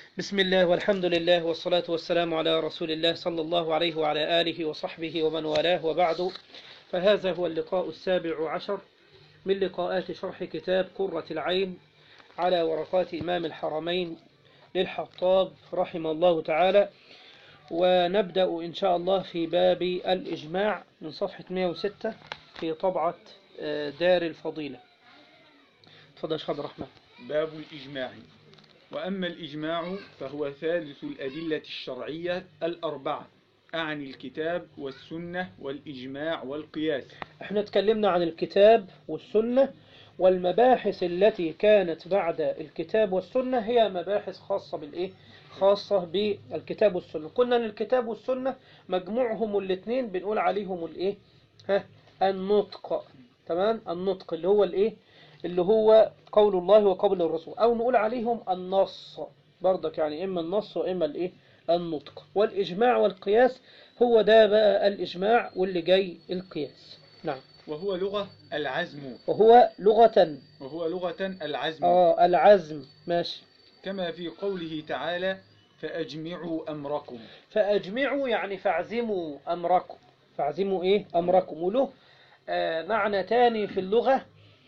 بسم الله والحمد لله والصلاة والسلام على رسول الله صلى الله عليه وعلى آله وصحبه ومن والاه وبعد فهذا هو اللقاء السابع عشر من لقاءات شرح كتاب قرة العين على ورقات إمام الحرمين للحطاب رحمه الله تعالى ونبدأ إن شاء الله في باب الإجماع من صفحة 106 في طبعة دار الفضيلة تفضل يا شيخ عبد الرحمن باب الإجماع وأما الإجماع فهو ثالث الأدلة الشرعية الأربعة أعني الكتاب والسنة والإجماع والقياس احنا اتكلمنا عن الكتاب والسنة والمباحث التي كانت بعد الكتاب والسنة هي مباحث خاصة بالإيه؟ خاصة بالكتاب والسنة قلنا أن الكتاب والسنة مجموعهم الاثنين بنقول عليهم الإيه؟ ها النطق تمام النطق اللي هو الإيه؟ اللي هو قول الله وقول الرسول أو نقول عليهم النص برضك يعني إما النص وإما الإيه؟ النطق والإجماع والقياس هو ده بقى الإجماع واللي جاي القياس نعم وهو لغة العزم وهو لغة وهو لغة العزم آه العزم ماشي كما في قوله تعالى فأجمعوا أمركم فأجمعوا يعني فاعزموا أمركم فاعزموا إيه أمركم وله آه معنى تاني في اللغة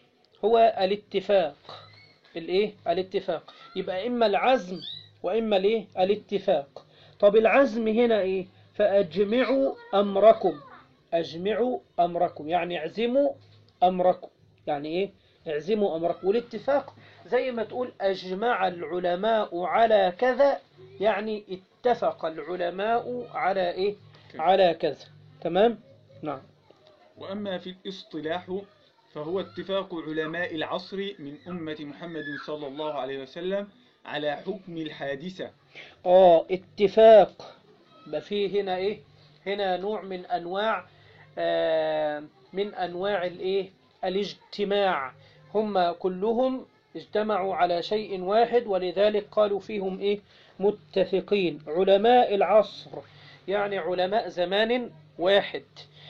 هو الاتفاق الإيه الاتفاق يبقى إما العزم وإما الإيه الاتفاق طب العزم هنا إيه فأجمعوا أمركم أجمعوا أمركم يعني اعزموا أمركم يعني إيه اعزموا أمركم والاتفاق زي ما تقول أجمع العلماء على كذا يعني اتفق العلماء على إيه على كذا تمام نعم وأما في الاصطلاح فهو اتفاق علماء العصر من أمة محمد صلى الله عليه وسلم على حكم الحادثة اه اتفاق يبقى فيه هنا ايه هنا نوع من انواع آه من انواع الايه الاجتماع هم كلهم اجتمعوا على شيء واحد ولذلك قالوا فيهم ايه متفقين علماء العصر يعني علماء زمان واحد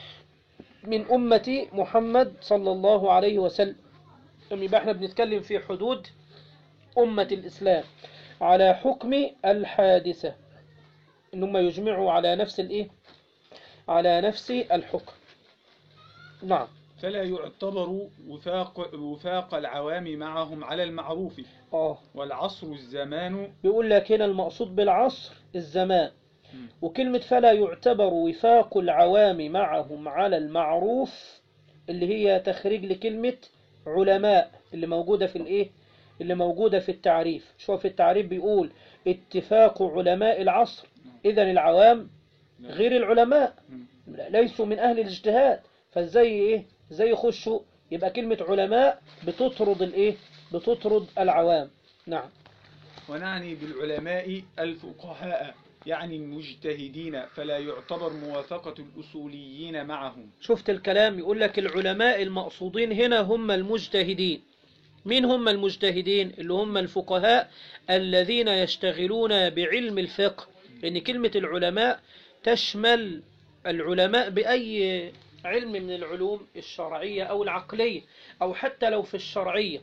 من أمة محمد صلى الله عليه وسلم يبقى احنا بنتكلم في حدود أمة الإسلام على حكم الحادثة إنهم يجمعوا على نفس الإيه على نفس الحكم نعم فلا يعتبر وفاق, وفاق العوام معهم على المعروف آه والعصر الزمان بيقول لك هنا المقصود بالعصر الزمان م. وكلمة فلا يعتبر وفاق العوام معهم على المعروف اللي هي تخريج لكلمة علماء اللي موجودة في الإيه اللي موجودة في التعريف شوف في التعريف بيقول اتفاق علماء العصر إذا العوام غير العلماء ليسوا من أهل الاجتهاد فازاي إيه زي يخشوا يبقى كلمة علماء بتطرد الإيه بتطرد العوام نعم ونعني بالعلماء الفقهاء يعني المجتهدين فلا يعتبر موافقة الأصوليين معهم شفت الكلام يقول لك العلماء المقصودين هنا هم المجتهدين مين هم المجتهدين اللي هم الفقهاء الذين يشتغلون بعلم الفقه لأن كلمة العلماء تشمل العلماء بأي علم من العلوم الشرعية أو العقلية أو حتى لو في الشرعية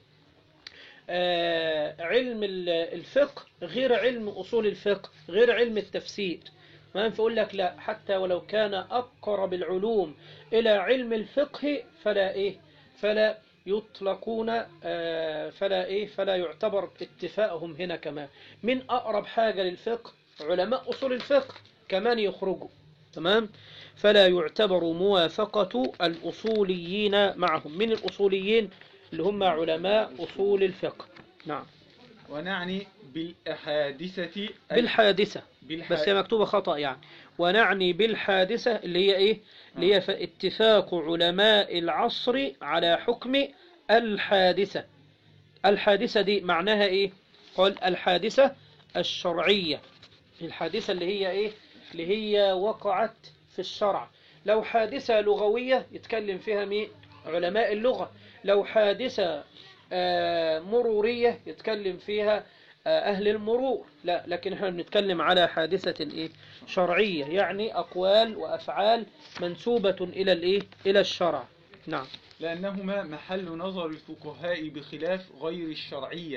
آه علم الفقه غير علم أصول الفقه غير علم التفسير ما يقول لك لا حتى ولو كان أقرب العلوم إلى علم الفقه فلا إيه فلا يطلقون آه فلا إيه فلا يعتبر اتفاقهم هنا كمان من أقرب حاجة للفقه علماء أصول الفقه كمان يخرجوا تمام فلا يعتبر موافقة الأصوليين معهم من الأصوليين اللي هم علماء أصول الفقه نعم ونعني بالحادثة بالحادثة بالح... بس هي مكتوبة خطأ يعني ونعني بالحادثة اللي هي إيه اللي هي اتفاق علماء العصر على حكم الحادثة الحادثة دي معناها إيه قال الحادثة الشرعية الحادثة اللي هي إيه اللي هي وقعت في الشرع لو حادثة لغوية يتكلم فيها مين علماء اللغة لو حادثة مرورية يتكلم فيها أهل المرور لا لكن احنا بنتكلم على حادثة إيه شرعية يعني أقوال وأفعال منسوبة إلى الإيه إلى الشرع نعم لأنهما محل نظر الفقهاء بخلاف غير الشرعية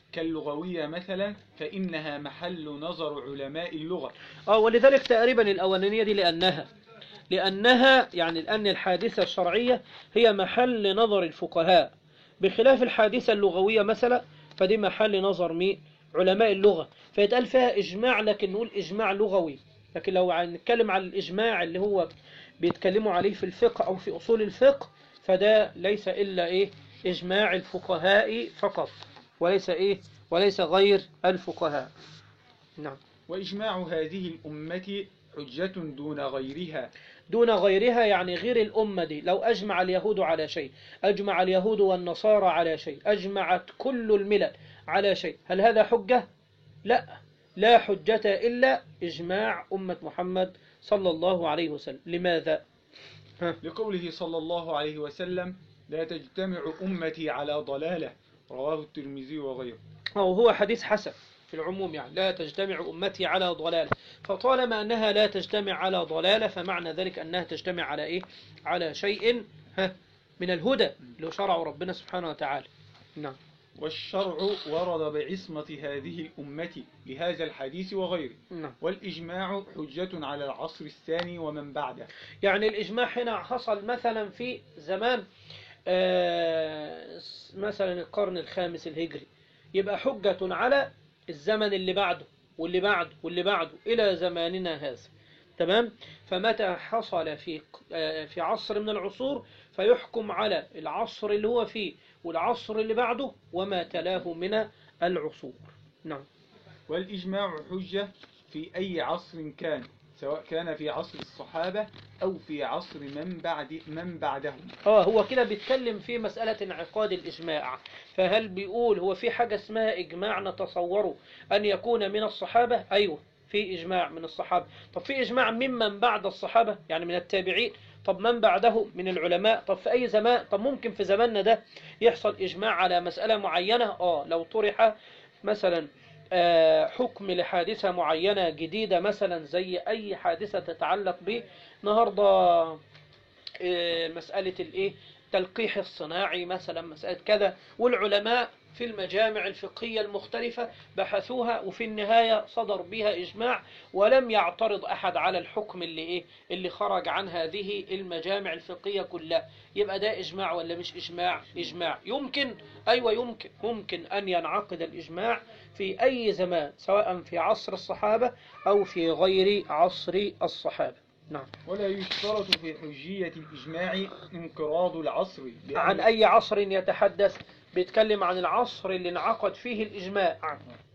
كاللغوية مثلا فإنها محل نظر علماء اللغة اه ولذلك تقريبا الأولانية دي لأنها لأنها يعني لأن الحادثة الشرعية هي محل نظر الفقهاء بخلاف الحادثة اللغوية مثلا فدي محل نظر مين علماء اللغة فيتقال فيها إجماع لكن نقول إجماع لغوي لكن لو هنتكلم عن الإجماع اللي هو بيتكلموا عليه في الفقه أو في أصول الفقه فده ليس إلا إيه إجماع الفقهاء فقط وليس إيه وليس غير الفقهاء نعم وإجماع هذه الأمة حجة دون غيرها دون غيرها يعني غير الأمة دي لو أجمع اليهود على شيء أجمع اليهود والنصارى على شيء أجمعت كل الملل على شيء هل هذا حجة؟ لا لا حجة إلا إجماع أمة محمد صلى الله عليه وسلم لماذا؟ لقوله صلى الله عليه وسلم لا تجتمع أمتي على ضلالة رواه الترمذي وغيره أو هو حديث حسن في العموم يعني لا تجتمع أمتي على ضلالة فطالما أنها لا تجتمع على ضلالة فمعنى ذلك أنها تجتمع على إيه على شيء ها من الهدى اللي شرعه ربنا سبحانه وتعالى نعم والشرع ورد بعصمة هذه الأمة لهذا الحديث وغيره نعم والإجماع حجة على العصر الثاني ومن بعده يعني الإجماع هنا حصل مثلا في زمان آه، مثلا القرن الخامس الهجري يبقى حجة على الزمن اللي بعده واللي بعده واللي بعده إلى زماننا هذا تمام فمتى حصل في آه، في عصر من العصور فيحكم على العصر اللي هو فيه والعصر اللي بعده وما تلاه من العصور نعم والإجماع حجة في أي عصر كان سواء كان في عصر الصحابة أو في عصر من بعد من بعدهم اه هو كده بيتكلم في مسألة انعقاد الإجماع فهل بيقول هو في حاجة اسمها إجماع نتصوره أن يكون من الصحابة أيوه في إجماع من الصحابة طب في إجماع ممن بعد الصحابة يعني من التابعين طب من بعده من العلماء طب في أي زمان طب ممكن في زماننا ده يحصل إجماع على مسألة معينة آه لو طرح مثلا آه، حكم لحادثة معينة جديدة مثلا زي أي حادثة تتعلق به النهاردة آه، مسألة الإيه تلقيح الصناعي مثلا مسألة كذا والعلماء في المجامع الفقهية المختلفة بحثوها وفي النهاية صدر بها إجماع ولم يعترض أحد على الحكم اللي إيه اللي خرج عن هذه المجامع الفقهية كلها يبقى ده إجماع ولا مش إجماع إجماع يمكن أيوة يمكن ممكن أن ينعقد الإجماع في أي زمان سواء في عصر الصحابة أو في غير عصر الصحابة نعم ولا يشترط في حجية الإجماع انقراض العصر لأن- عن أي عصر يتحدث بيتكلم عن العصر اللي انعقد فيه الإجماع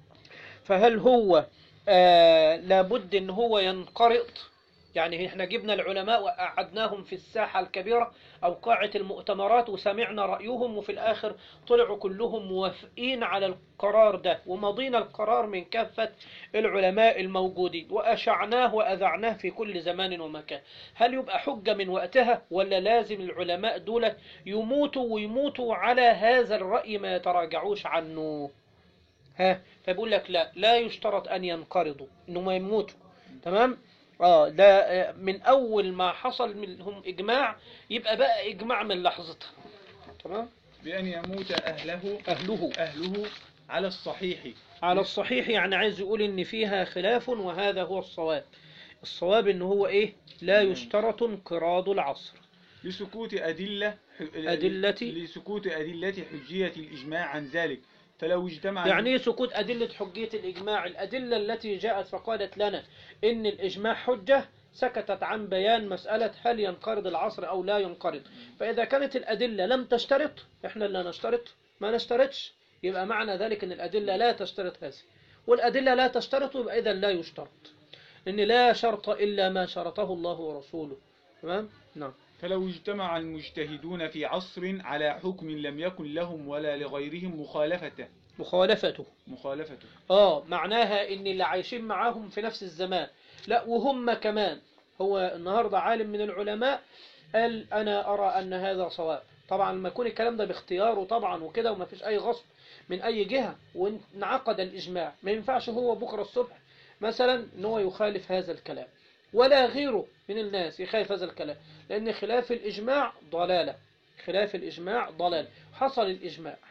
فهل هو آه لابد ان هو ينقرض يعني احنا جبنا العلماء وقعدناهم في الساحة الكبيرة او قاعة المؤتمرات وسمعنا رأيهم وفي الاخر طلعوا كلهم موافقين على القرار ده ومضينا القرار من كافة العلماء الموجودين وأشعناه وأذعناه في كل زمان ومكان هل يبقى حجة من وقتها ولا لازم العلماء دول يموتوا ويموتوا على هذا الرأي ما يتراجعوش عنه ها فبيقول لك لا لا يشترط أن ينقرضوا إنهم يموتوا تمام اه ده آه، من أول ما حصل منهم إجماع يبقى بقى إجماع من لحظتها تمام بأن يموت أهله أهله أهله على الصحيح على الصحيح يعني عايز يقول إن فيها خلاف وهذا هو الصواب الصواب إن هو إيه لا يشترط انقراض العصر لسكوت أدلة أدلة؟ لسكوت أدلة حجية الإجماع عن ذلك فلو اجتمع يعني إيه سكوت أدلة حجية الإجماع الأدلة التي جاءت فقالت لنا إن الإجماع حجة سكتت عن بيان مسألة هل ينقرض العصر أو لا ينقرض فإذا كانت الأدلة لم تشترط إحنا اللي نشترط ما نشترطش يبقى معنى ذلك أن الأدلة لا تشترط هذا والأدلة لا تشترط يبقى إذا لا يشترط إن لا شرط إلا ما شرطه الله ورسوله تمام نعم فلو اجتمع المجتهدون في عصر على حكم لم يكن لهم ولا لغيرهم مخالفته مخالفته مخالفته اه معناها ان اللي عايشين معاهم في نفس الزمان لا وهم كمان هو النهاردة عالم من العلماء قال انا ارى ان هذا صواب طبعا لما يكون الكلام ده باختياره طبعا وكده وما فيش اي غصب من اي جهة وانعقد الاجماع ما ينفعش هو بكرة الصبح مثلا ان هو يخالف هذا الكلام ولا غيره من الناس يخالف هذا الكلام لان خلاف الاجماع ضلالة خلاف الاجماع ضلال حصل الاجماع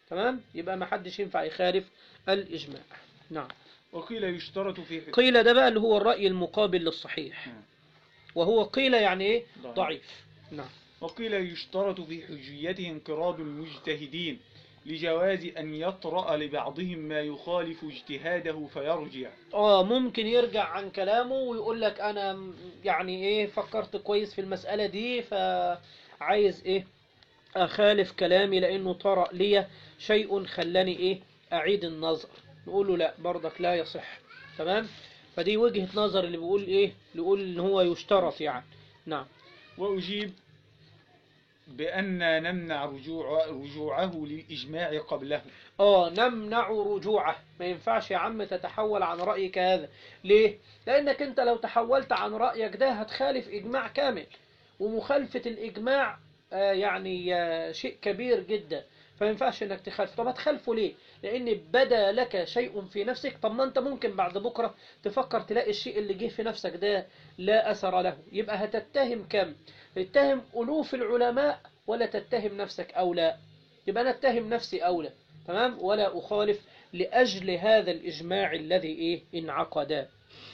تمام يبقى ما حدش ينفع يخالف الإجماع نعم وقيل يشترط في قيل ده بقى اللي هو الرأي المقابل للصحيح نعم. وهو قيل يعني ايه ضعيف. ضعيف نعم وقيل يشترط في حجيته انقراض المجتهدين لجواز أن يطرأ لبعضهم ما يخالف اجتهاده فيرجع اه ممكن يرجع عن كلامه ويقول لك انا م- يعني ايه فكرت كويس في المسألة دي فعايز ايه اخالف كلامي لانه طرأ لي شيء خلاني ايه اعيد النظر نقول له لا برضك لا يصح تمام فدي وجهة نظر اللي بيقول ايه اللي يقول ان هو يشترط يعني نعم وأجيب بأن نمنع رجوع رجوعه للإجماع قبله اه نمنع رجوعه ما ينفعش يا عم تتحول عن رأيك هذا ليه لانك انت لو تحولت عن رأيك ده هتخالف اجماع كامل ومخالفة الاجماع آه يعني آه شيء كبير جدا فما ينفعش انك تخالف طب هتخالفه ليه لان بدا لك شيء في نفسك طب ما انت ممكن بعد بكرة تفكر تلاقي الشيء اللي جه في نفسك ده لا اثر له يبقى هتتهم كم تتهم الوف العلماء ولا تتهم نفسك او لا يبقى انا اتهم نفسي اولى تمام ولا أخالف لأجل هذا الإجماع الذي إيه انعقد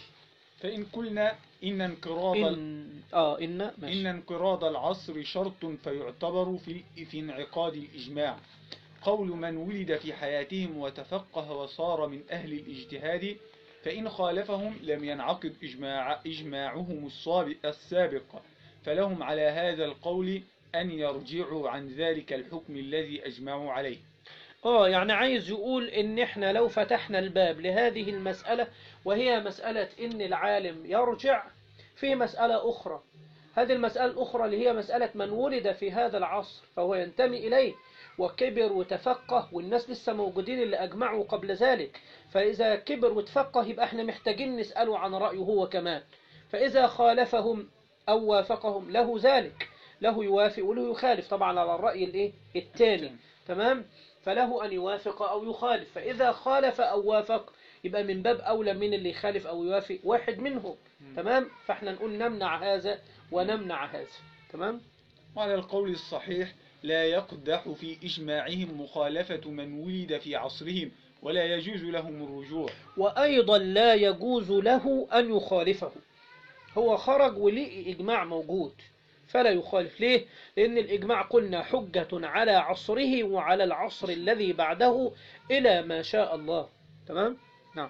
فإن قلنا إن انقراض ال- إن آه إن إن ماشي انقراض العصر شرط فيعتبر في في انعقاد الإجماع قول من ولد في حياتهم وتفقه وصار من أهل الاجتهاد فإن خالفهم لم ينعقد إجماع إجماعهم الصاب- السابق فلهم على هذا القول أن يرجعوا عن ذلك الحكم الذي أجمعوا عليه آه يعني عايز يقول إن إحنا لو فتحنا الباب لهذه المسألة وهي مسألة إن العالم يرجع في مسألة أخرى هذه المسألة الأخرى اللي هي مسألة من ولد في هذا العصر فهو ينتمي إليه وكبر وتفقه والناس لسه موجودين اللي أجمعوا قبل ذلك فإذا كبر وتفقه يبقى احنا محتاجين نسأله عن رأيه هو كمان فإذا خالفهم أو وافقهم له ذلك له يوافق وله يخالف طبعا على الرأي الايه الثاني تمام فله أن يوافق أو يخالف فإذا خالف أو وافق يبقى من باب أولى من اللي يخالف أو يوافق واحد منهم تمام فاحنا نقول نمنع هذا ونمنع هذا تمام وعلى القول الصحيح لا يقدح في إجماعهم مخالفة من ولد في عصرهم ولا يجوز لهم الرجوع وأيضا لا يجوز له أن يخالفه هو خرج وليه إجماع موجود فلا يخالف ليه؟ لأن الإجماع قلنا حجة على عصره وعلى العصر الذي بعده إلى ما شاء الله تمام؟ نعم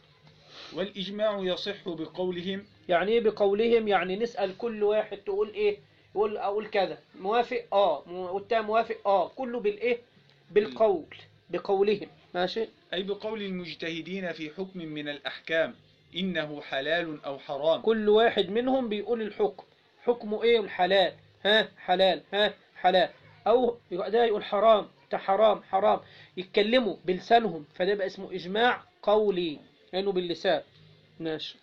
والإجماع يصح بقولهم يعني إيه بقولهم يعني نسأل كل واحد تقول إيه يقول أقول كذا موافق آه مو- والتاني موافق آه كله بالإيه بالقول بقولهم ماشي أي بقول المجتهدين في حكم من الأحكام إنه حلال أو حرام كل واحد منهم بيقول الحكم حكمه ايه الحلال ها حلال ها حلال او ده يقول حرام ده حرام حرام يتكلموا بلسانهم فده يبقى اسمه اجماع قولي لانه باللسان ماشي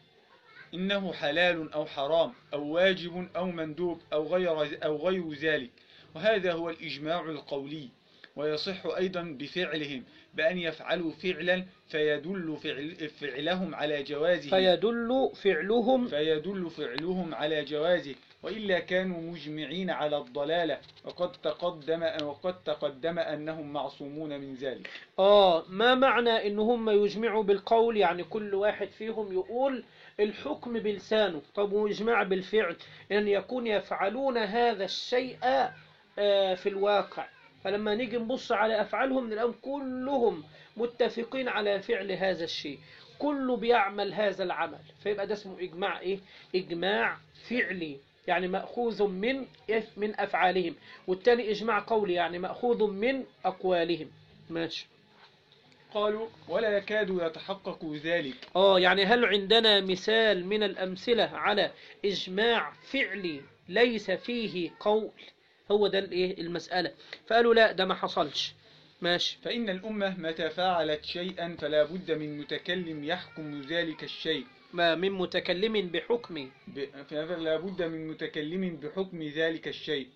إنه حلال أو حرام أو واجب أو مندوب أو غير أو غير ذلك وهذا هو الإجماع القولي ويصح أيضا بفعلهم بأن يفعلوا فعلا فيدل فعل فعلهم على جوازه فيدل فعلهم فيدل فعلهم على جوازه وإلا كانوا مجمعين على الضلالة وقد تقدم وقد تقدم أنهم معصومون من ذلك اه ما معنى ان هم يجمعوا بالقول يعني كل واحد فيهم يقول الحكم بلسانه طب واجماع بالفعل ان يكون يفعلون هذا الشيء آه، في الواقع فلما نيجي نبص على افعالهم نلاقيهم كلهم متفقين على فعل هذا الشيء كله بيعمل هذا العمل فيبقى ده اسمه اجماع ايه اجماع فعلي يعني مأخوذ من من افعالهم والتاني اجماع قولي يعني مأخوذ من اقوالهم ماشي قالوا ولا يكاد يتحقق ذلك اه يعني هل عندنا مثال من الأمثلة على إجماع فعلي ليس فيه قول هو ده الايه المسألة فقالوا لا ده ما حصلش ماشي فإن الأمة متى فعلت شيئا فلا بد من متكلم يحكم ذلك الشيء ما من متكلم بحكم ب- فلا بد من متكلم بحكم ذلك الشيء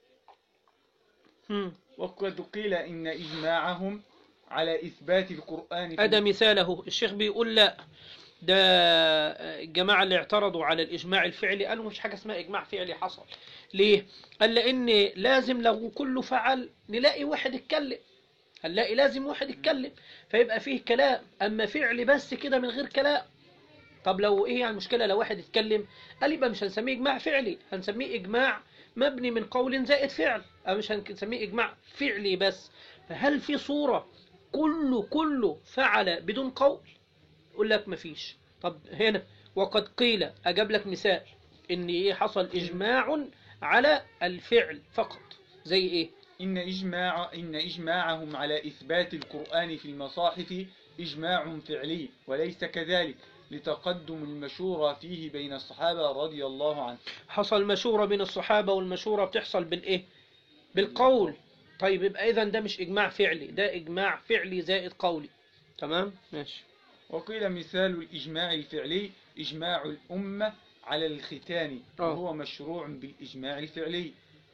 هم. وقد قيل إن إجماعهم على إثبات القرآن في هذا مثاله الشيخ بيقول لا ده الجماعة اللي اعترضوا على الإجماع الفعلي قالوا مش حاجة اسمها إجماع فعلي حصل ليه؟ قال لأن لازم لو كله فعل نلاقي واحد اتكلم هنلاقي لازم واحد يتكلم فيبقى فيه كلام أما فعل بس كده من غير كلام طب لو إيه يعني المشكلة لو واحد يتكلم قال يبقى مش هنسميه إجماع فعلي هنسميه إجماع مبني من قول زائد فعل أو مش هنسميه إجماع فعلي بس فهل في صورة كله كله فعل بدون قول يقول لك مفيش طب هنا وقد قيل أجاب لك مثال إن إيه حصل إجماع على الفعل فقط زي إيه إن إجماع إن إجماعهم على إثبات القرآن في المصاحف إجماع فعلي وليس كذلك لتقدم المشورة فيه بين الصحابة رضي الله عنهم حصل مشورة بين الصحابة والمشورة بتحصل بالإيه بالقول طيب يبقى إذا ده مش إجماع فعلي ده إجماع فعلي زائد قولي تمام ماشي وقيل مثال الإجماع الفعلي إجماع الأمة على الختان آه. وهو مشروع بالإجماع الفعلي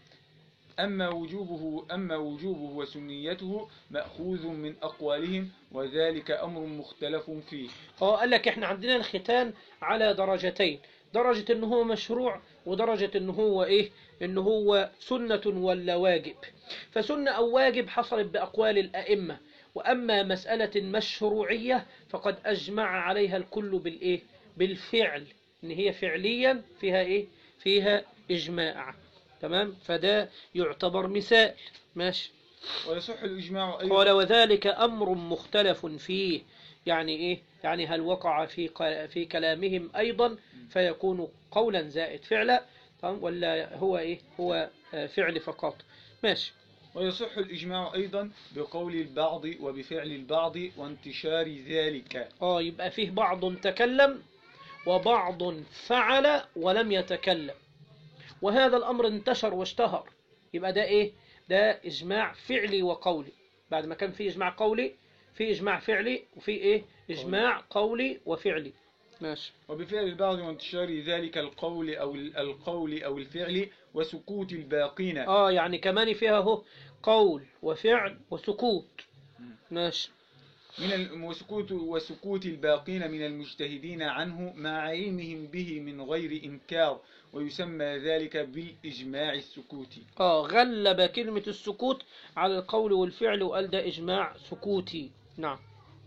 أما وجوبه أما وجوبه وسنيته مأخوذ من أقوالهم وذلك أمر مختلف فيه هو قال لك احنا عندنا الختان على درجتين درجة ان هو مشروع ودرجة ان هو ايه ان هو سنة ولا واجب فسنة او واجب حصلت باقوال الائمة واما مسألة مشروعية فقد اجمع عليها الكل بالايه بالفعل ان هي فعليا فيها ايه فيها اجماع تمام فده يعتبر مثال ماشي ويصح الإجماع أيضا قال وذلك أمر مختلف فيه يعني إيه يعني هل وقع في ق- في كلامهم أيضا فيكون قولا زائد فعلا تمام؟ ولا هو إيه هو آه، فعل فقط ماشي ويصح الإجماع أيضا بقول البعض وبفعل البعض وانتشار ذلك اه يبقى فيه بعض تكلم وبعض فعل ولم يتكلم وهذا الأمر انتشر واشتهر يبقى ده إيه ده إجماع فعلي وقولي بعد ما كان فيه إجماع قولي في إجماع فعلي وفي إيه إجماع قولي وفعلي ماشي وبفعل البعض وانتشار ذلك القول أو ال- القول أو الفعل وسكوت الباقين آه يعني كمان فيها هو قول وفعل وسكوت ماشي من ال- وسكوت وسكوت الباقين من المجتهدين عنه مع علمهم به من غير إنكار ويسمى ذلك بالإجماع السكوتي آه غلب كلمة السكوت على القول والفعل وقال ده إجماع سكوتي نعم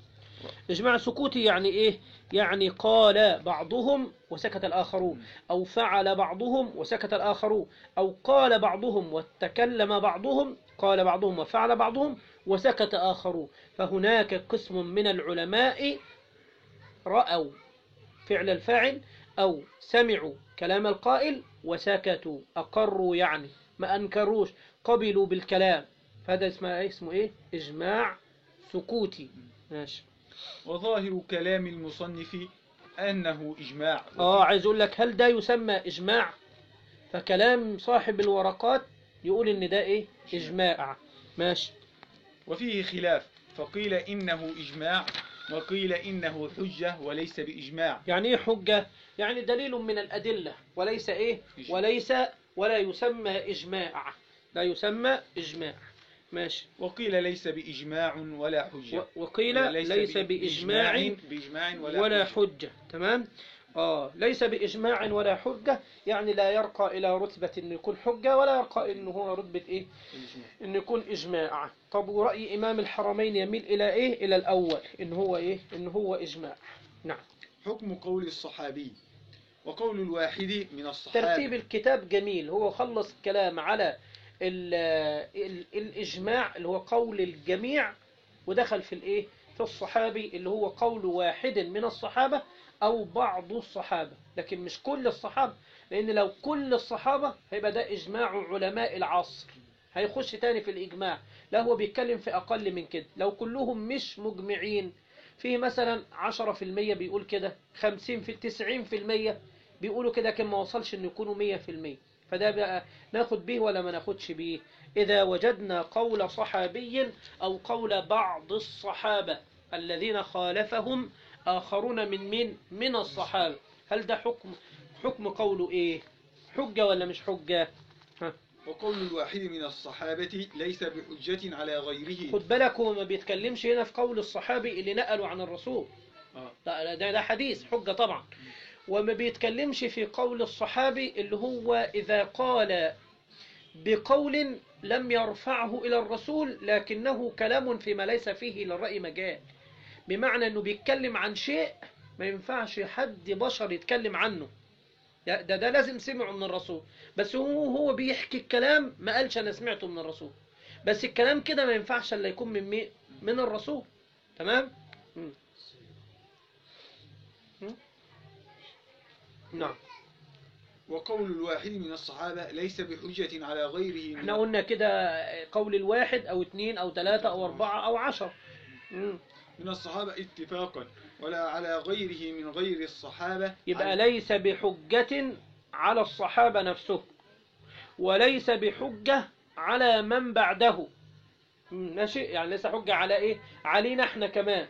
إجماع سكوتي يعني إيه يعني قال بعضهم وسكت الآخرون أو فعل بعضهم وسكت الآخرون أو قال بعضهم وتكلم بعضهم قال بعضهم وفعل بعضهم وسكت آخرون فهناك قسم من العلماء رأوا فعل الفاعل أو سمعوا كلام القائل وسكتوا أقروا يعني ما أنكروش قبلوا بالكلام فهذا اسمه إيه؟ اسمه إيه إجماع سكوتي ماشي وظاهر كلام المصنف أنه إجماع آه عايز أقول لك هل ده يسمى إجماع فكلام صاحب الورقات يقول إن ده إيه إجماع ماشي وفيه خلاف فقيل إنه إجماع وقيل إنه حجة وليس بإجماع يعني إيه حجة يعني دليل من الأدلة وليس إيه وليس ولا يسمى إجماع لا يسمى إجماع ماشي وقيل ليس بإجماع ولا حجة و- وقيل ليس بإجماع بإجماع ولا, ولا حجة حجة تمام آه ليس بإجماع ولا حجة يعني لا يرقى إلى رتبة إنه يكون حجة ولا يرقى إنه هو رتبة إيه الإجماع. إنه يكون إجماع طب ورأي إمام الحرمين يميل إلى إيه إلى الأول إن هو إيه إن هو إجماع نعم حكم قول الصحابي وقول الواحد من الصحابة ترتيب الكتاب جميل هو خلص الكلام على ال ال الإجماع اللي هو قول الجميع ودخل في الإيه في الصحابي اللي هو قول واحد من الصحابة أو بعض الصحابة لكن مش كل الصحابة لأن لو كل الصحابة هيبقى ده إجماع علماء العصر هيخش تاني في الإجماع لا هو بيتكلم في أقل من كده لو كلهم مش مجمعين في مثلا 10% بيقول كده 50 في 90% بيقولوا كده كان ما وصلش ان يكونوا 100% فده بقى ناخد به ولا ما ناخدش به إذا وجدنا قول صحابي أو قول بعض الصحابة الذين خالفهم آخرون من من من الصحابة هل ده حكم حكم قوله إيه حجة ولا مش حجة ها. وقول الواحد من الصحابة ليس بحجة على غيره خد بالك هو ما بيتكلمش هنا في قول الصحابي اللي نقلوا عن الرسول آه. ده, ده, ده حديث حجة طبعا وما بيتكلمش في قول الصحابي اللي هو إذا قال بقول لم يرفعه إلى الرسول لكنه كلام فيما ليس فيه للرأي مجال بمعنى أنه بيتكلم عن شيء ما ينفعش حد بشر يتكلم عنه ده ده لازم سمعه من الرسول بس هو هو بيحكي الكلام ما قالش أنا سمعته من الرسول بس الكلام كده ما ينفعش إلا يكون من مين من الرسول تمام مم. مم. نعم وقول الواحد من الصحابة ليس بحجة على غيره من احنا قلنا كده قول الواحد او اتنين او تلاتة او اربعة او عشر مم. من الصحابة اتفاقا ولا على غيره من غير الصحابة يبقى على- ليس بحجة على الصحابة نفسه وليس بحجة على من بعده مم، ماشي يعني ليس حجة على ايه علينا احنا كمان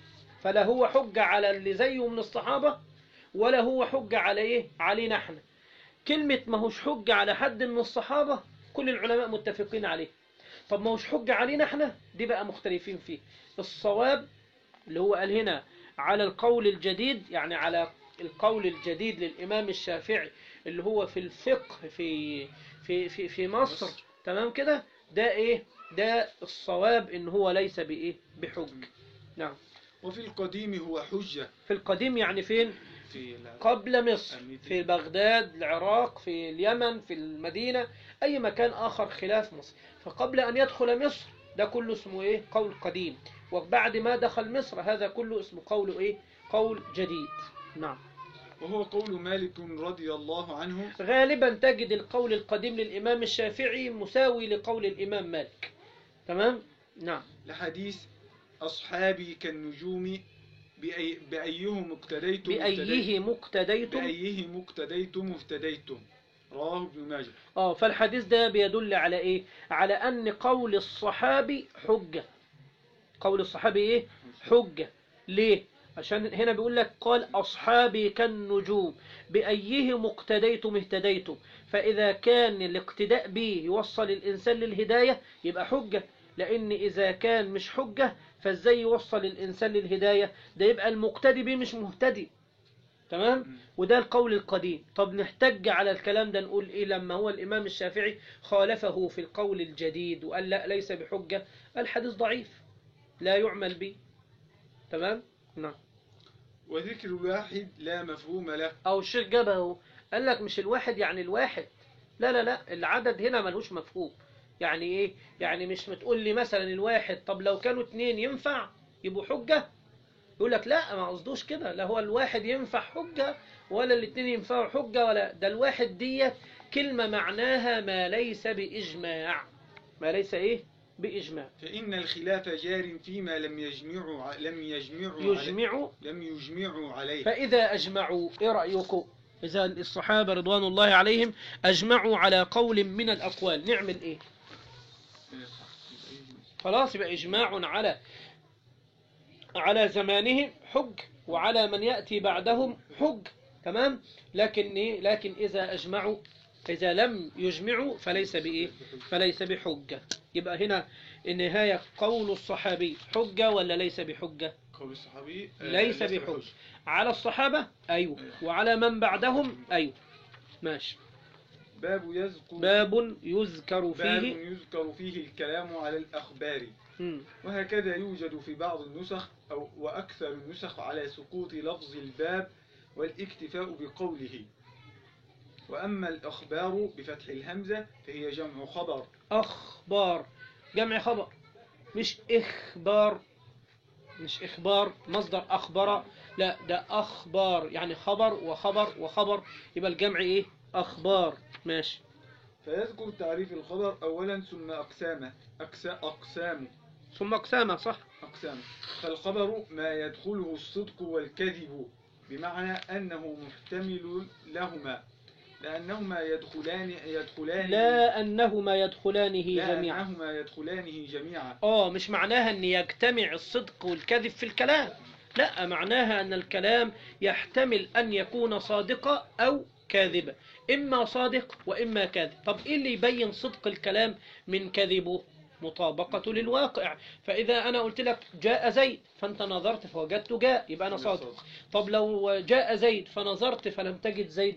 فلا هو حجة على اللي زيه من الصحابة ولا هو حجة على ايه علينا احنا كلمة ما هوش حجة على حد من الصحابة كل العلماء متفقين عليه طب ما هوش حجة علينا احنا دي بقى مختلفين فيه الصواب اللي هو قال هنا على القول الجديد يعني على القول الجديد للإمام الشافعي اللي هو في الفقه في في في في مصر مصر. تمام كده ده ايه ده الصواب ان هو ليس بايه بحج نعم وفي القديم هو حجة في القديم يعني فين في ال- قبل مصر المدينة. في بغداد العراق في اليمن في المدينة أي مكان آخر خلاف مصر فقبل أن يدخل مصر ده كله اسمه إيه قول قديم وبعد ما دخل مصر هذا كله اسمه قول إيه قول جديد نعم وهو قول مالك رضي الله عنه غالبا تجد القول القديم للإمام الشافعي مساوي لقول الإمام مالك تمام نعم لحديث أصحابي كالنجوم بأي بأيهم اقتديتم بأيه مقتديتم بأيهم اقتديتم اهتديتم رواه ابن ماجه اه فالحديث ده بيدل على ايه على ان قول الصحابي حجة قول الصحابي ايه حجة ليه عشان هنا بيقول لك قال اصحابي كالنجوم بايهم اقتديتم اهتديتم فاذا كان الاقتداء به يوصل الانسان للهداية يبقى حجة لان اذا كان مش حجة فازاي يوصل الانسان للهداية ده يبقى المقتدي به مش مهتدي تمام وده القول القديم طب نحتج على الكلام ده نقول إيه لما هو الإمام الشافعي خالفه في القول الجديد وقال لا ليس بحجة الحديث ضعيف لا يعمل به تمام نعم وذكر الواحد لا مفهوم له أو الشيخ جابه قال لك مش الواحد يعني الواحد لا لا لا العدد هنا ملوش مفهوم يعني إيه يعني مش بتقول لي مثلا الواحد طب لو كانوا اتنين ينفع يبقوا حجة يقول لك لا ما قصدوش كده لا هو الواحد ينفع حجة ولا الاتنين ينفعوا حجة ولا ده الواحد ديت كلمة معناها ما ليس بإجماع ما ليس إيه بإجماع فإن الخلاف جار فيما لم يجمعوا ع- لم يجمعوا عليه يجمع لم يجمعوا عليه فإذا أجمعوا إيه رأيكم إذا الصحابة رضوان الله عليهم أجمعوا على قول من الأقوال نعمل إيه خلاص يبقى إجماع على على زمانهم حج وعلى من يأتي بعدهم حج تمام لكن إيه لكن إذا أجمعوا إذا لم يجمعوا فليس بإيه فليس بحجة يبقى هنا النهاية قول الصحابي حجة ولا ليس بحجة قول الصحابي آه، ليس بحجة على الصحابة أيوه وعلى من بعدهم أيوه ماشي باب يذكر باب يذكر باب فيه يذكر فيه الكلام على الأخبار مم. وهكذا يوجد في بعض النسخ أو وأكثر النسخ على سقوط لفظ الباب والاكتفاء بقوله وأما الأخبار بفتح الهمزة فهي جمع خبر أخبار جمع خبر مش إخبار مش إخبار مصدر أخبر لا ده أخبار يعني خبر وخبر وخبر يبقى الجمع إيه أخبار ماشي فيذكر تعريف الخبر أولا ثم أقسامه أقسا أقسامه ثم أقسامة صح أقسام فالخبر ما يدخله الصدق والكذب بمعنى أنه محتمل لهما لأنهما يدخلان يدخلان لا أنهما يدخلانه لا جميعا أنهما يدخلانه جميعا آه مش معناها أن يجتمع الصدق والكذب في الكلام لا معناها أن الكلام يحتمل أن يكون صادقا أو كاذبا إما صادق وإما كاذب طب إيه اللي يبين صدق الكلام من كذبه مطابقة للواقع فإذا أنا قلت لك جاء زيد فأنت نظرت فوجدت جاء يبقى أنا صادق طب لو جاء زيد فنظرت فلم تجد زيدا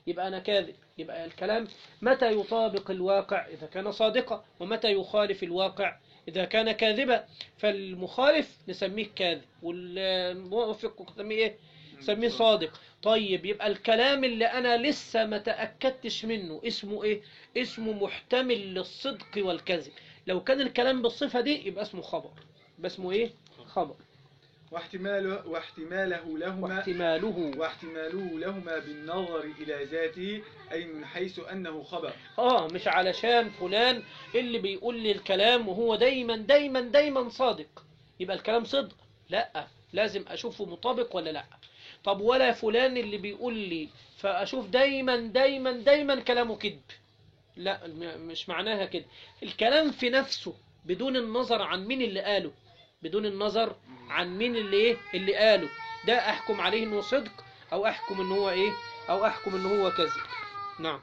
يبقى أنا كاذب يبقى الكلام متى يطابق الواقع إذا كان صادقا ومتى يخالف الواقع إذا كان كاذبا فالمخالف نسميه كاذب والموافق نسميه إيه؟ نسميه صادق طيب يبقى الكلام اللي أنا لسه ما تأكدتش منه اسمه إيه؟ اسمه محتمل للصدق والكذب لو كان الكلام بالصفة دي يبقى اسمه خبر يبقى اسمه إيه؟ خبر واحتماله واحتماله لهما واحتماله واحتماله لهما بالنظر إلى ذاته أي من حيث أنه خبر اه مش علشان فلان اللي بيقول لي الكلام وهو دايما دايما دايما صادق يبقى الكلام صدق لا لازم اشوفه مطابق ولا لا طب ولا فلان اللي بيقول لي فاشوف دايما دايما دايما كلامه كذب لا م- مش معناها كده الكلام في نفسه بدون النظر عن مين اللي قاله بدون النظر عن مين اللي ايه اللي قاله ده احكم عليه انه صدق او احكم ان هو ايه او احكم ان هو كذب نعم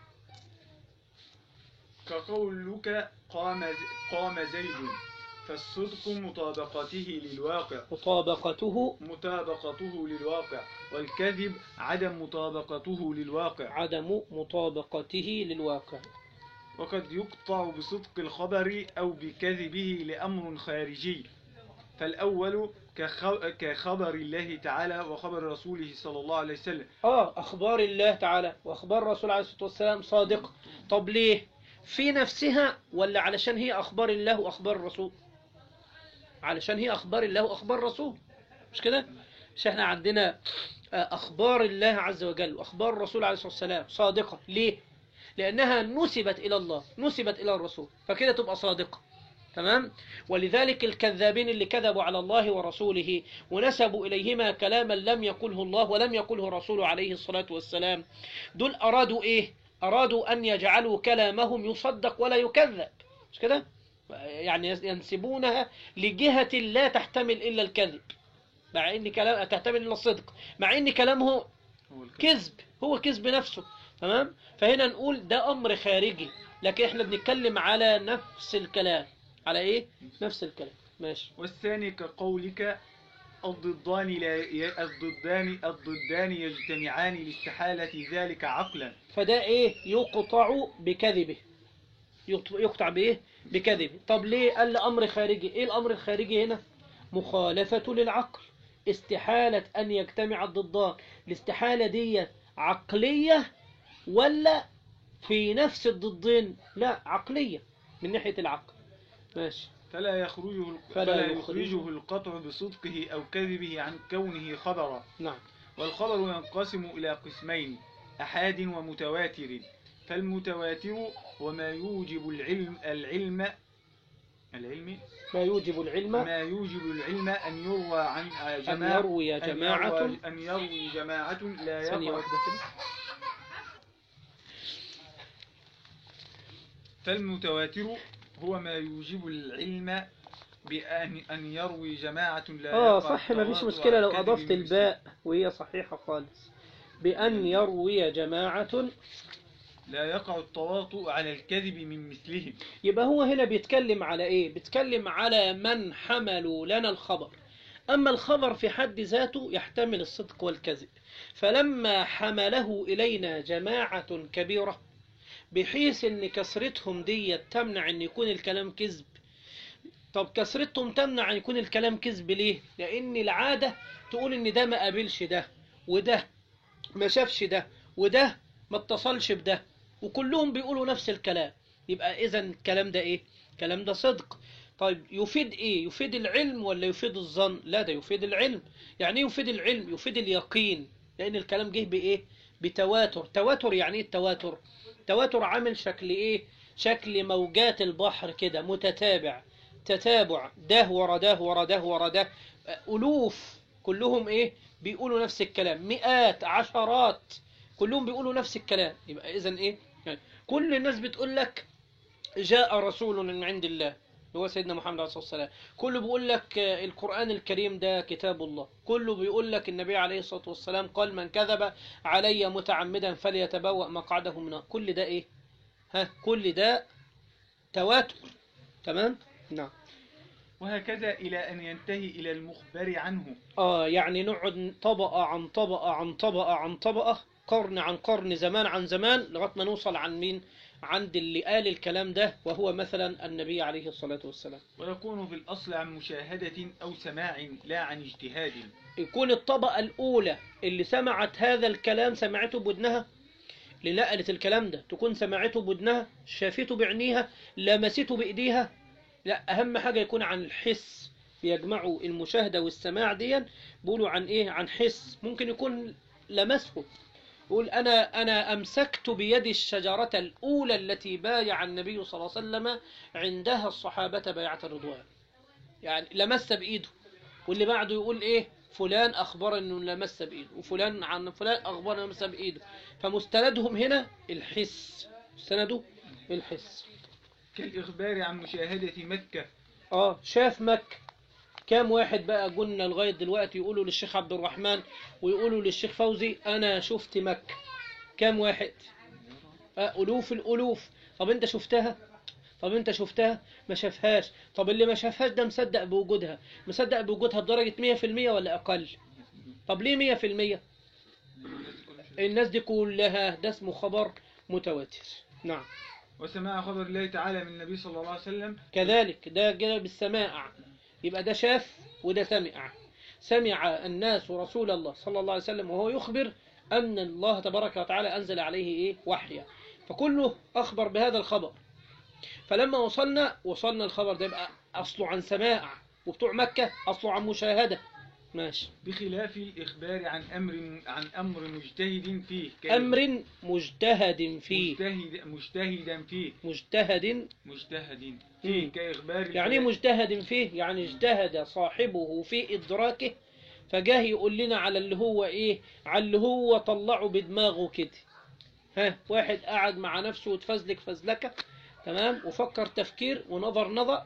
كقولك قام ز- قام زيد فالصدق مطابقته للواقع مطابقته مطابقته للواقع والكذب عدم مطابقته للواقع عدم مطابقته للواقع وقد يقطع بصدق الخبر أو بكذبه لأمر خارجي فالأول كخ- كخبر الله تعالى وخبر رسوله صلى الله عليه وسلم اه اخبار الله تعالى واخبار الرسول عليه الصلاه والسلام صادقه طب ليه في نفسها ولا علشان هي اخبار الله واخبار الرسول علشان هي اخبار الله واخبار الرسول مش كده مش احنا عندنا آه، اخبار الله عز وجل واخبار الرسول عليه الصلاه والسلام صادقه ليه لانها نسبت الى الله نسبت الى الرسول فكده تبقى صادقه تمام ولذلك الكذابين اللي كذبوا على الله ورسوله ونسبوا إليهما كلاما لم يقله الله ولم يقله رسوله عليه الصلاة والسلام دول أرادوا إيه أرادوا أن يجعلوا كلامهم يصدق ولا يكذب مش كده يعني ينسبونها لجهة لا تحتمل إلا الكذب مع إن كلام تحتمل إلا الصدق مع إن كلامه هو الكذب. كذب هو كذب نفسه تمام فهنا نقول ده أمر خارجي لكن إحنا بنتكلم على نفس الكلام على إيه نفس الكلام ماشي والثاني كقولك الضدان لا ي... الضدان الضدان يجتمعان لاستحالة ذلك عقلا فده ايه يقطع بكذبه يقط- يقطع بايه بكذبه طب ليه قال لي امر خارجي ايه الامر الخارجي هنا مخالفة للعقل استحالة ان يجتمع الضدان الاستحالة دي عقلية ولا في نفس الضدين لا عقلية من ناحية العقل ماشي فلا يخرجه ال- فلا فلا يخرجه. يخرجه القطع بصدقه أو كذبه عن كونه خبرا نعم والخبر ينقسم إلى قسمين أحاد ومتواتر فالمتواتر وما يوجب العلم العلم العلم ما يوجب العلم ما يوجب العلم أن يروى عن أن جماعة يروي أن جماعة يروى, أن يروي جماعة لا ثانية يقع واحدة كده فالمتواتر هو ما يوجب العلم بأن أن يروي جماعة لا اه يقع صح ما فيش التواطؤ مشكلة لو على كذب أضفت مثله. الباء وهي صحيحة خالص بأن يروي جماعة لا يقع التواطؤ على الكذب من مثلهم يبقى هو هنا بيتكلم على ايه بيتكلم على من حملوا لنا الخبر اما الخبر في حد ذاته يحتمل الصدق والكذب فلما حمله الينا جماعة كبيرة بحيث ان كسرتهم دي تمنع ان يكون الكلام كذب طب كسرتهم تمنع ان يكون الكلام كذب ليه لان العادة تقول ان ده ما قابلش ده وده ما شافش ده وده ما اتصلش بده وكلهم بيقولوا نفس الكلام يبقى اذا الكلام ده ايه الكلام ده صدق طيب يفيد ايه يفيد العلم ولا يفيد الظن لا ده يفيد العلم يعني ايه يفيد العلم يفيد اليقين لان الكلام جه بايه بتواتر تواتر يعني ايه التواتر تواتر عامل شكل ايه شكل موجات البحر كده متتابع تتابع ده ورا ده ورا ده ورا ده الوف كلهم ايه بيقولوا نفس الكلام مئات عشرات كلهم بيقولوا نفس الكلام يبقى اذا ايه يعني كل الناس بتقول لك جاء رسول من عند الله اللي هو سيدنا محمد عليه الصلاه والسلام كله بيقول لك آه، القران الكريم ده كتاب الله كله بيقول لك النبي عليه الصلاه والسلام قال من كذب علي متعمدا فليتبوأ مقعده من النار. كل ده ايه ها كل ده تواتر تمام نعم وهكذا إلى أن ينتهي إلى المخبر عنه اه يعني نقعد طبقة عن طبقة عن طبقة عن طبقة قرن عن قرن زمان عن زمان لغاية ما نوصل عن مين عند اللي قال الكلام ده وهو مثلا النبي عليه الصلاة والسلام ويكون في الأصل عن مشاهدة أو سماع لا عن اجتهاد يكون الطبقة الأولى اللي سمعت هذا الكلام سمعته بودنها اللي نقلت الكلام ده تكون سمعته بودنها شافته بعينيها لمسته بإيديها لا أهم حاجة يكون عن الحس بيجمعوا المشاهدة والسماع دي بيقولوا عن إيه عن حس ممكن يكون لمسه يقول أنا أنا أمسكت بيد الشجرة الأولى التي بايع النبي صلى الله عليه وسلم عندها الصحابة بيعة الرضوان يعني لمس بإيده واللي بعده يقول إيه فلان أخبر أنه لمس بإيده وفلان عن فلان أخبر أنه لمس بإيده فمستندهم هنا الحس مستنده الحس كالإخبار عن مشاهدة مكة اه شاف مكة كام واحد بقى قلنا لغاية دلوقتي يقولوا للشيخ عبد الرحمن ويقولوا للشيخ فوزي أنا شفت مكة كام واحد آه ألوف الألوف طب أنت شفتها طب أنت شفتها ما شافهاش طب اللي ما شافهاش ده مصدق بوجودها مصدق بوجودها بدرجة 100% ولا أقل طب ليه 100% الناس دي كلها ده اسمه خبر متواتر نعم وسماع خبر الله تعالى من النبي صلى الله عليه وسلم كذلك ده جاء بالسماع يبقى ده شاف وده سمع سمع الناس رسول الله صلى الله عليه وسلم وهو يخبر أن الله تبارك وتعالى أنزل عليه إيه وحيا فكله أخبر بهذا الخبر فلما وصلنا وصلنا الخبر ده يبقى أصله عن سماع وبتوع مكة أصله عن مشاهدة ماشي بخلاف الإخبار عن أمر عن أمر مجتهد فيه كي- أمر مجتهد فيه مجتهد مجتهدا فيه مجتهد مجتهد مم. فيه كإخبار يعني إيه الفلا- مجتهد فيه يعني اجتهد صاحبه في إدراكه فجاه يقول لنا على اللي هو إيه على اللي هو طلعه بدماغه كده ها واحد قاعد مع نفسه وتفزلك فزلكة تمام وفكر تفكير ونظر نظر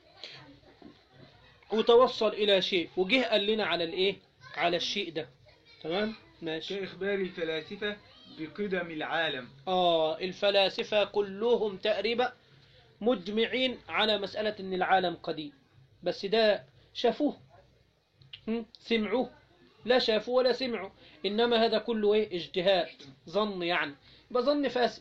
وتوصل إلى شيء وجه قال لنا على الإيه على الشيء ده تمام ماشي كإخبار الفلاسفة بقدم العالم آه الفلاسفة كلهم تقريبا مجمعين على مسألة إن العالم قديم بس ده شافوه هم؟ سمعوه لا شافوه ولا سمعوا إنما هذا كله إيه اجتهاد ظن يعني يبقى ظن فاسد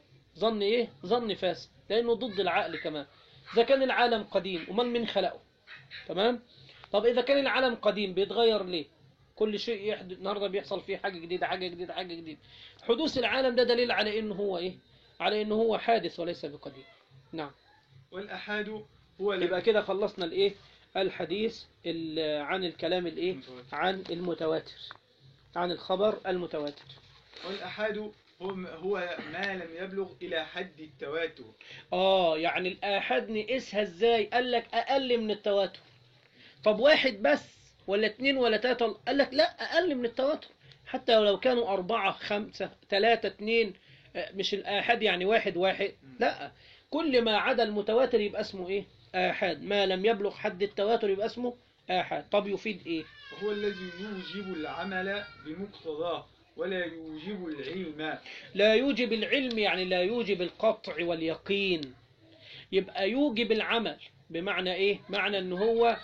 ظن إيه ظن فاسد لأنه ضد العقل كمان إذا كان العالم قديم ومن من خلقه تمام طب إذا كان العالم قديم بيتغير ليه كل شيء يحدث النهارده بيحصل فيه حاجة جديدة حاجة جديدة حاجة جديدة حدوث العالم ده دليل على إنه هو إيه على إنه هو حادث وليس بقديم نعم والأحاد هو يبقى كده خلصنا الايه الحديث ال- عن الكلام الايه عن المتواتر عن الخبر المتواتر والأحاد هو هو ما لم يبلغ إلى حد التواتر اه يعني الآحاد نقيسها ازاي قال لك اقل من التواتر طب واحد بس ولا اتنين ولا تلاتة قال لك لا اقل من التواتر حتى لو كانوا أربعة خمسة تلاتة اتنين آه، مش الآحاد يعني واحد واحد لا كل ما عدا المتواتر يبقى اسمه ايه آحاد ما لم يبلغ حد التواتر يبقى اسمه آحاد طب يفيد ايه وهو الذي يوجب العمل بمقتضاه ولا يوجب العلم لا يوجب العلم يعني لا يوجب القطع واليقين يبقى يوجب العمل بمعنى ايه معنى ان هو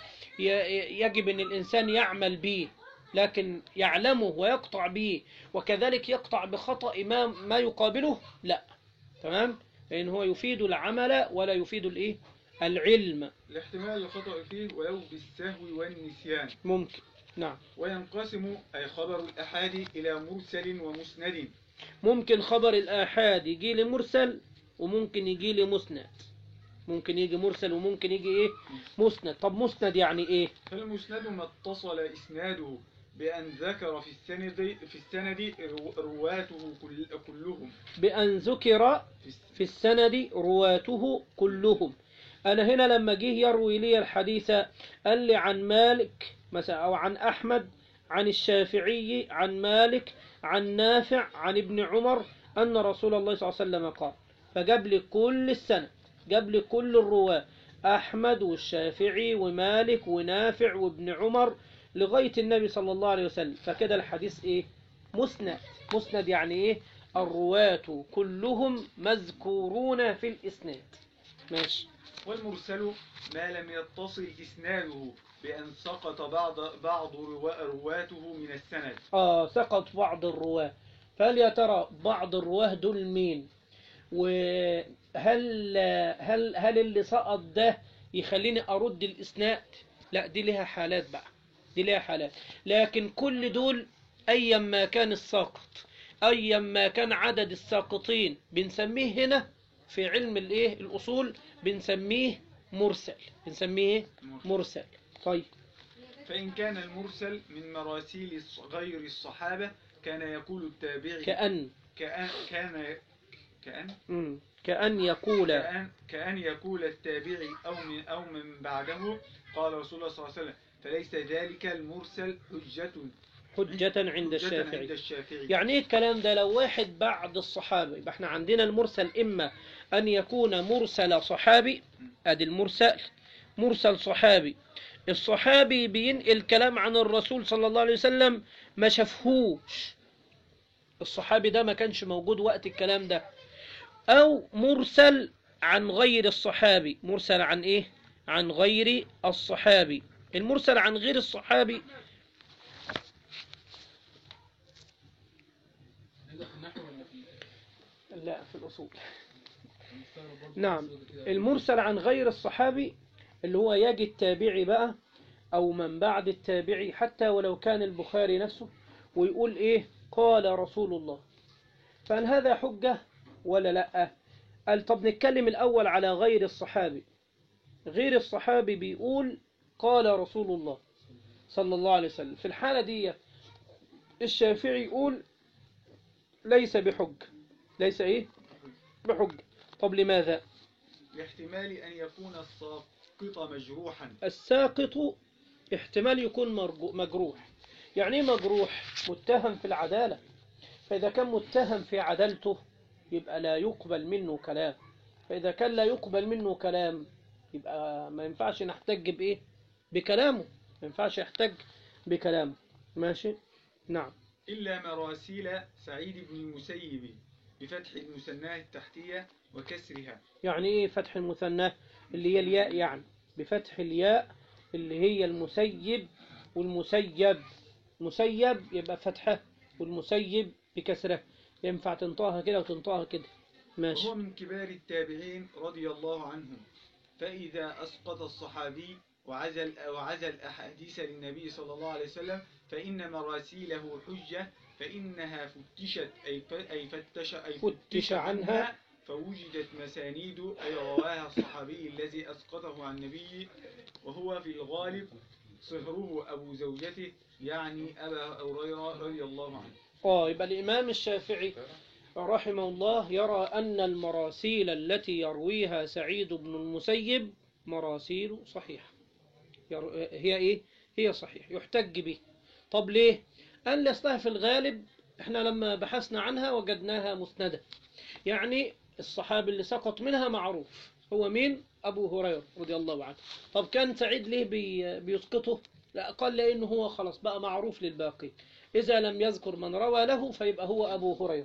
ي- يجب ان الانسان يعمل به لكن يعلمه ويقطع به وكذلك يقطع بخطأ ما ما يقابله لا تمام لان هو يفيد العمل ولا يفيد الايه العلم الاحتمال الخطأ فيه ولو بالسهو والنسيان ممكن نعم وينقسم أي خبر الأحاد إلى مرسل ومسند ممكن خبر الآحاد يجي لي مرسل وممكن يجي لي مسند ممكن يجي مرسل وممكن يجي ايه مسند طب مسند يعني ايه فالمسند ما اتصل إسناده بأن ذكر في السند في السند رو- رواته كل كلهم بأن ذكر في الس- في السند رواته كلهم أنا هنا لما جه يروي لي الحديث قال لي عن مالك مثلا أو عن أحمد عن الشافعي عن مالك عن نافع عن ابن عمر أن رسول الله صلى الله عليه وسلم قال فجاب لي كل السنة جاب لي كل الرواة أحمد والشافعي ومالك ونافع وابن عمر لغاية النبي صلى الله عليه وسلم فكده الحديث إيه مسند مسند يعني إيه الرواة كلهم مذكورون في الإسناد ماشي والمرسل ما لم يتصل إسناده بأن سقط بعض بعض روا- رواته من السند آه سقط بعض الرواة فهل يا ترى بعض الرواه دول مين وهل هل هل اللي سقط ده يخليني ارد الاسناد لا دي ليها حالات بقى دي ليها حالات لكن كل دول ايا ما كان الساقط ايا ما كان عدد الساقطين بنسميه هنا في علم الايه الاصول بنسميه مرسل بنسميه مرسل طيب فإن كان المرسل من مراسيل الص- غير الصحابة كان يقول التابعي كأن كأن كان كأن مم. كأن يقول كأن كأن يقول التابعي أو من أو من بعده قال رسول الله صلى الله عليه وسلم فليس ذلك المرسل حجة حجة عند حجة عند الشافعي الشافعي يعني ايه الكلام ده لو واحد بعد الصحابة يبقى احنا عندنا المرسل اما ان يكون مرسل صحابي ادي المرسل مرسل صحابي الصحابي بينقل كلام عن الرسول صلى الله عليه وسلم ما شافهوش الصحابي ده ما كانش موجود وقت الكلام ده او مرسل عن غير الصحابي مرسل عن ايه عن غير الصحابي المرسل عن غير الصحابي لا في الأصول نعم المرسل عن غير الصحابي اللي هو يجي التابعي بقى أو من بعد التابعي حتى ولو كان البخاري نفسه ويقول إيه قال رسول الله فهل هذا حجة ولا لا قال طب نتكلم الأول على غير الصحابي غير الصحابي بيقول قال رسول الله صلى الله عليه وسلم في الحالة دي الشافعي يقول ليس بحج ليس ايه بحج طب لماذا لاحتمال أن يكون الساقط مجروحا الساقط احتمال يكون مرجو- مجروح يعني ايه مجروح متهم في العدالة فإذا كان متهم في عدالته يبقى لا يقبل منه كلام فإذا كان لا يقبل منه كلام يبقى ما ينفعش نحتج بإيه بكلامه ما ينفعش يحتج بكلامه ماشي نعم إلا مراسيل سعيد بن المسيب بفتح المثناه التحتية وكسرها يعني ايه فتح المثنى اللي هي الياء يعني بفتح الياء اللي هي المسيب والمسيب مسيب يبقى فتحة والمسيب بكسره ينفع تنطقها كده وتنطقها كده ماشي وهو من كبار التابعين رضي الله عنهم فإذا أسقط الصحابي وعزل وعزل أحاديث للنبي صلى الله عليه وسلم فإن مراسيله حجة فإنها فتشت أي ف- أي فتش أي فتش عنها فوجدت مسانيد أي رواها الصحابي الذي أسقطه عن النبي وهو في الغالب صهره أبو زوجته يعني أبا هريرة رضي الله عنه اه يبقى الإمام الشافعي رحمه الله يرى أن المراسيل التي يرويها سعيد بن المسيب مراسيل صحيحة ير- هي إيه؟ هي صحيح يحتج به طب ليه؟ قال لي أصلها في الغالب إحنا لما بحثنا عنها وجدناها مسندة يعني الصحابي اللي سقط منها معروف هو مين؟ أبو هريرة رضي الله عنه طب كان سعيد ليه بي بيسقطه؟ لا قال لأنه هو خلاص بقى معروف للباقي إذا لم يذكر من روى له فيبقى هو أبو هريرة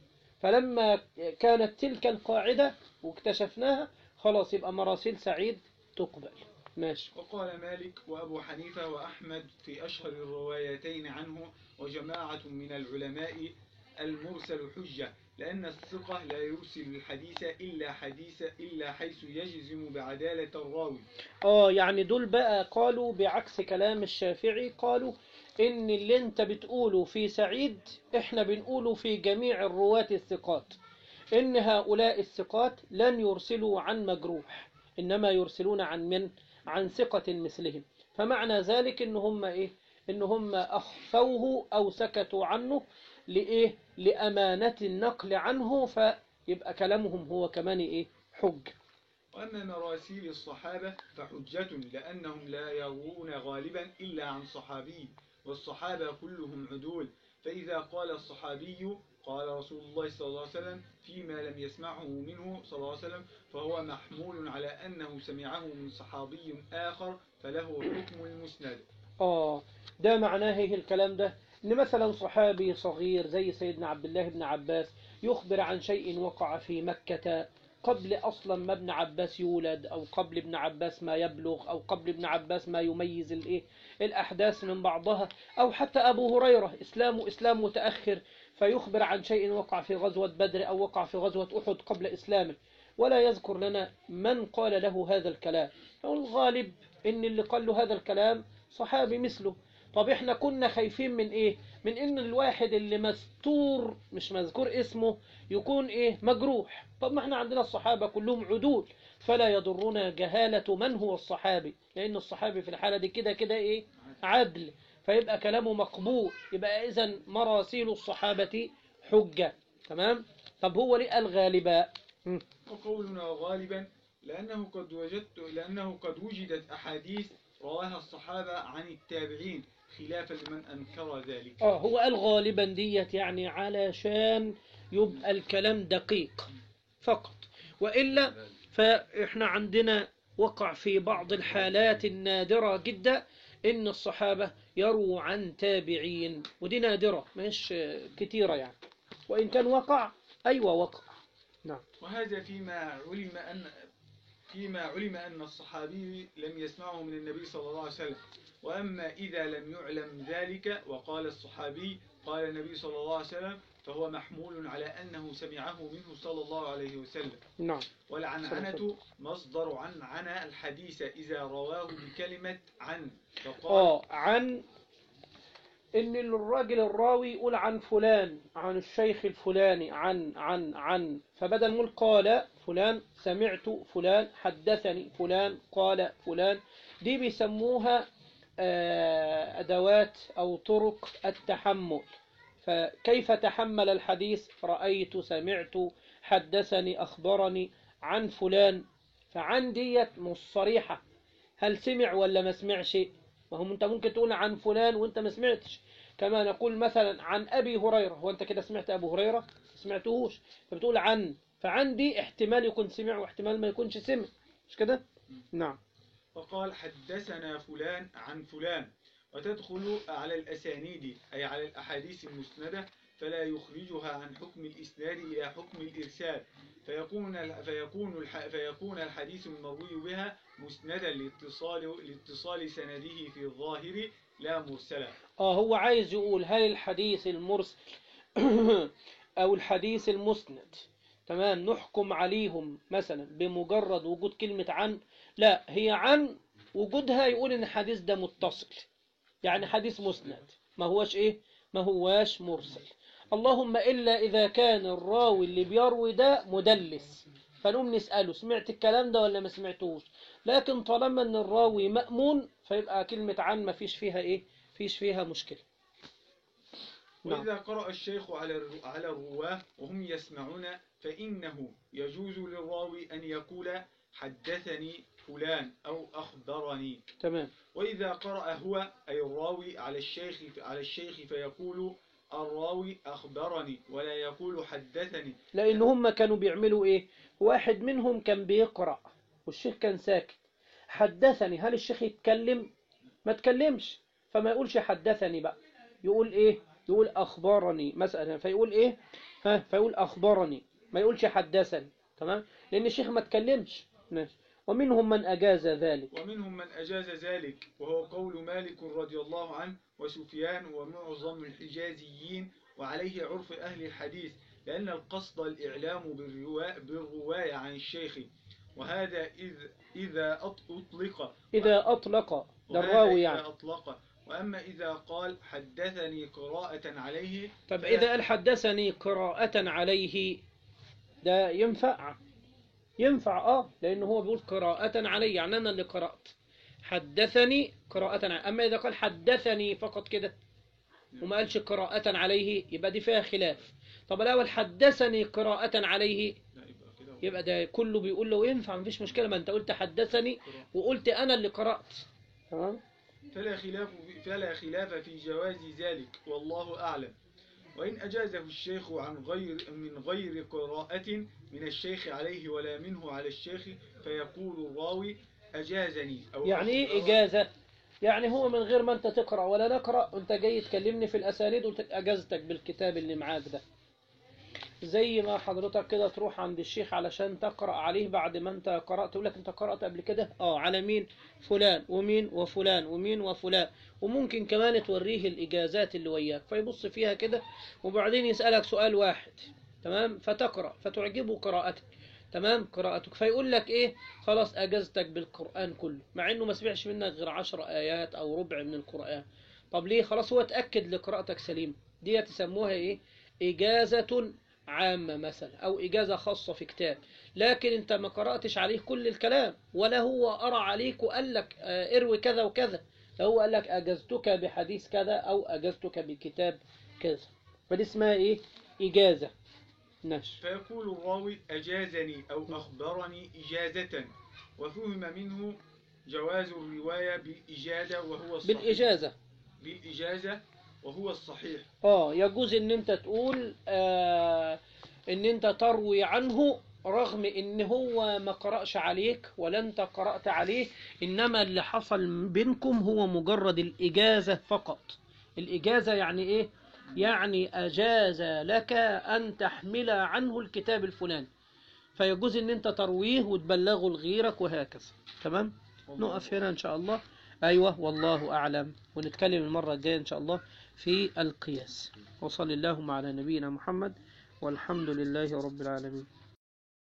فلما كانت تلك القاعدة واكتشفناها خلاص يبقى مراسيل سعيد تقبل ماشي وقال مالك وأبو حنيفة وأحمد في أشهر الروايتين عنه وجماعة من العلماء المرسل حجة لأن الثقة لا يرسل الحديث إلا حديث إلا حيث يجزم بعدالة الراوي اه يعني دول بقى قالوا بعكس كلام الشافعي قالوا ان اللي انت بتقوله في سعيد احنا بنقوله في جميع الرواة الثقات ان هؤلاء الثقات لن يرسلوا عن مجروح انما يرسلون عن من عن ثقة مثلهم فمعنى ذلك ان هم ايه ان هم اخفوه او سكتوا عنه لايه لامانة النقل عنه فيبقى كلامهم هو كمان ايه حج وأما مراسيل الصحابة فحجة لأنهم لا يروون غالبا إلا عن صحابي والصحابة كلهم عدول فإذا قال الصحابي قال رسول الله صلى الله عليه وسلم فيما لم يسمعه منه صلى الله عليه وسلم فهو محمول على أنه سمعه من صحابي آخر فله حكم المسند آه ده معناه إيه الكلام ده إن مثلا صحابي صغير زي سيدنا عبد الله بن عباس يخبر عن شيء وقع في مكة قبل أصلا ما ابن عباس يولد أو قبل ابن عباس ما يبلغ أو قبل ابن عباس ما يميز الإيه الأحداث من بعضها أو حتى أبو هريرة إسلامه إسلام متأخر فيخبر عن شيء وقع في غزوة بدر أو وقع في غزوة أحد قبل إسلامه ولا يذكر لنا من قال له هذا الكلام الغالب إن اللي قال له هذا الكلام صحابي مثله طب احنا كنا خايفين من ايه من ان الواحد اللي مستور مش مذكور اسمه يكون ايه مجروح طب ما احنا عندنا الصحابة كلهم عدول فلا يضرنا جهالة من هو الصحابي لان الصحابي في الحالة دي كده كده ايه عدل فيبقى كلامه مقبول يبقى اذا مراسيل الصحابة حجة تمام طب هو ليه الغالباء مم. وقولنا غالبا لأنه قد وجدت لأنه قد وجدت أحاديث رواها الصحابة عن التابعين خلافا لمن أنكر ذلك اه هو قال غالبا ديت يعني علشان يبقى الكلام دقيق فقط وإلا فإحنا عندنا وقع في بعض الحالات النادرة جدا إن الصحابة يرووا عن تابعين ودي نادرة مش كتيرة يعني وإن كان وقع أيوة وقع نعم وهذا فيما علم أن فيما علم أن الصحابي لم يسمعه من النبي صلى الله عليه وسلم وأما إذا لم يعلم ذلك وقال الصحابي قال النبي صلى الله عليه وسلم فهو محمول على أنه سمعه منه صلى الله عليه وسلم نعم والعنعنة مصدر عن عنا الحديث إذا رواه بكلمة عن فقال اه عن ان الراجل الراوي يقول عن فلان عن الشيخ الفلاني عن عن عن فبدل ما يقول قال فلان سمعت فلان حدثني فلان قال فلان دي بيسموها آه، أدوات أو طرق التحمل فكيف تحمل الحديث رأيت سمعت حدثني أخبرني عن فلان فعن ديت مش صريحة هل سمع ولا ما سمعش وهم انت ممكن تقول عن فلان وانت ما سمعتش كما نقول مثلا عن أبي هريرة هو انت كده سمعت أبو هريرة ما سمعتهوش فبتقول عن فعن دي احتمال يكون سمع واحتمال ما يكونش سمع مش كده نعم فقال حدثنا فلان عن فلان وتدخل على الأسانيد أي على الأحاديث المسندة فلا يخرجها عن حكم الإسناد إلى حكم الإرسال فيكون ال- فيكون الح- فيكون الحديث المروي بها مسندا لاتصال لاتصال سنده في الظاهر لا مرسلا اه هو عايز يقول هل الحديث المرسل او الحديث المسند تمام نحكم عليهم مثلا بمجرد وجود كلمة عن لا هي عن وجودها يقول ان الحديث ده متصل يعني حديث مسند ما هوش ايه ما هواش مرسل اللهم الا اذا كان الراوي اللي بيروي ده مدلس فنقوم نسأله سمعت الكلام ده ولا ما سمعتوش لكن طالما ان الراوي مأمون فيبقى كلمة عن ما فيش فيها ايه فيش فيها مشكلة نعم. وإذا قرأ الشيخ على الر- على الرواه وهم يسمعون فإنه يجوز للراوي أن يقول حدثني فلان أو أخبرني تمام وإذا قرأ هو أي الراوي على الشيخ على الشيخ فيقول الراوي أخبرني ولا يقول حدثني لأن هم كانوا بيعملوا إيه واحد منهم كان بيقرأ والشيخ كان ساكت حدثني هل الشيخ يتكلم ما تكلمش فما يقولش حدثني بقى يقول إيه يقول أخبرني مثلا فيقول إيه ها فيقول أخبرني ما يقولش حدثني تمام لأن الشيخ ما تكلمش ماشي ومنهم من أجاز ذلك ومنهم من أجاز ذلك وهو قول مالك رضي الله عنه وسفيان ومعظم الحجازيين وعليه عرف أهل الحديث لأن القصد الإعلام بالرواية, بالرواية عن الشيخ وهذا إذ إذا أط- أطلق إذا أطلق ده وهذا الراوي إذا يعني أطلق وأما إذا قال حدثني قراءة عليه طب فلا- إذا قال حدثني قراءة عليه ده ينفع ينفع اه لأن هو بيقول قراءة علي يعني أنا اللي قرأت حدثني قراءة علي أما إذا قال حدثني فقط كده وما قالش قراءة عليه يبقى دي فيها خلاف طب الأول حدثني قراءة عليه لا، يبقى كده هو يبقى ده كله بيقول له ينفع مفيش مشكلة ما أنت قلت حدثني وقلت أنا اللي قرأت تمام فلا خلاف فلا خلاف في جواز ذلك والله أعلم وإن أجازه الشيخ عن غير من غير قراءة من الشيخ عليه ولا منه على الشيخ فيقول الراوي أجازني أو يعني ايه أخبرني. إجازة يعني هو من غير ما انت تقرأ ولا نقرأ وانت جاي تكلمني في الأسانيد قلت لك أجازتك بالكتاب اللي معاك ده زي ما حضرتك كده تروح عند الشيخ علشان تقرأ عليه بعد ما انت قرأت يقول لك انت قرأت قبل كده اه على مين فلان ومين وفلان ومين وفلان وممكن كمان توريه الإجازات اللي وياك فيبص فيها كده وبعدين يسألك سؤال واحد تمام فتقرأ فتعجبه قراءتك تمام قراءتك فيقول لك ايه خلاص اجازتك بالقرآن كله مع انه ما سمعش منك غير عشر ايات او ربع من القرآن طب ليه خلاص هو اتأكد لقراءتك سليمة دي تسموها ايه اجازة عامة مثلا او اجازة خاصة في كتاب لكن انت ما قرأتش عليه كل الكلام ولا هو قرأ عليك وقال لك آه، اروي كذا وكذا لا هو قال لك اجزتك بحديث كذا او اجزتك بكتاب كذا فدي اسمها ايه اجازة نشر فيقول الراوي أجازني أو أخبرني إجازة وفهم منه جواز الرواية بالإجازة وهو الصحيح بالإجازة بالإجازة وهو الصحيح اه يجوز ان انت تقول آه ان انت تروي عنه رغم ان هو ما قرأش عليك ولا انت قرأت عليه انما اللي حصل بينكم هو مجرد الاجازة فقط الاجازة يعني ايه يعني اجاز لك ان تحمل عنه الكتاب الفلاني فيجوز ان انت ترويه وتبلغه لغيرك وهكذا تمام نقف هنا ان شاء الله ايوه والله اعلم ونتكلم المرة الجاية ان شاء الله في القياس وصل اللهم على نبينا محمد والحمد لله رب العالمين